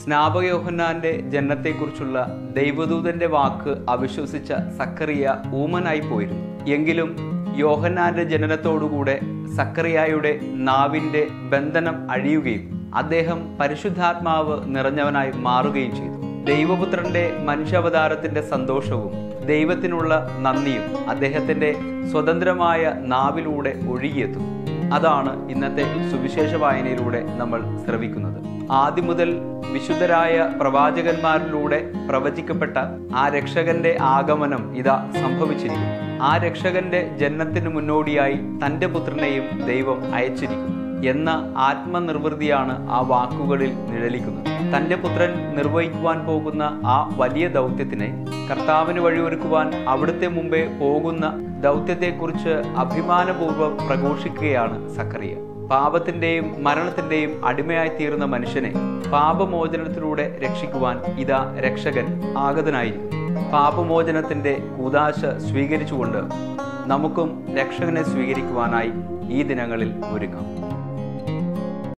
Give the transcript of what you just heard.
സ്നാപകയോഹന്നാന്റെ ജനനത്തെക്കുറിച്ചുള്ള ദൈവദൂതന്റെ വാക്ക് അവിശ്വസിച്ച സക്കറിയ ഊമനായി പോയിരുന്നു എങ്കിലും യോഹന്നാന്റെ ജനനത്തോടുകൂടെ സക്കറിയായുടെ നാവിന്റെ ബന്ധനം അഴിയുകയും അദ്ദേഹം പരിശുദ്ധാത്മാവ് നിറഞ്ഞവനായി മാറുകയും ചെയ്തു ദൈവപുത്രന്റെ മനുഷ്യാവതാരത്തിന്റെ സന്തോഷവും ദൈവത്തിനുള്ള നന്ദിയും അദ്ദേഹത്തിന്റെ സ്വതന്ത്രമായ നാവിലൂടെ ഒഴുകിയെത്തും അതാണ് ഇന്നത്തെ സുവിശേഷ വായനയിലൂടെ നമ്മൾ ശ്രവിക്കുന്നത് ആദ്യം മുതൽ വിശുദ്ധരായ പ്രവാചകന്മാരിലൂടെ പ്രവചിക്കപ്പെട്ട ആ രക്ഷകന്റെ ആഗമനം ഇതാ സംഭവിച്ചിരിക്കുന്നു ആ രക്ഷകന്റെ ജന്മത്തിന് മുന്നോടിയായി തന്റെ പുത്രനെയും ദൈവം അയച്ചിരിക്കുന്നു എന്ന ആത്മനിർവൃതിയാണ് ആ വാക്കുകളിൽ നിഴലിക്കുന്നത് തന്റെ പുത്രൻ നിർവഹിക്കുവാൻ പോകുന്ന ആ വലിയ ദൗത്യത്തിനെ കർത്താവിന് വഴിയൊരുക്കുവാൻ അവിടുത്തെ മുമ്പേ പോകുന്ന ദൗത്യത്തെക്കുറിച്ച് അഭിമാനപൂർവ്വം പ്രഘോഷിക്കുകയാണ് സക്കറിയ പാപത്തിന്റെയും മരണത്തിന്റെയും അടിമയായി തീർന്ന മനുഷ്യനെ പാപമോചനത്തിലൂടെ രക്ഷിക്കുവാൻ ഇതാ രക്ഷകൻ ആഗതനായിരിക്കും പാപമോചനത്തിന്റെ കൂതാശ സ്വീകരിച്ചുകൊണ്ട് നമുക്കും രക്ഷകനെ സ്വീകരിക്കുവാനായി ഈ ദിനങ്ങളിൽ ഒരുങ്ങാം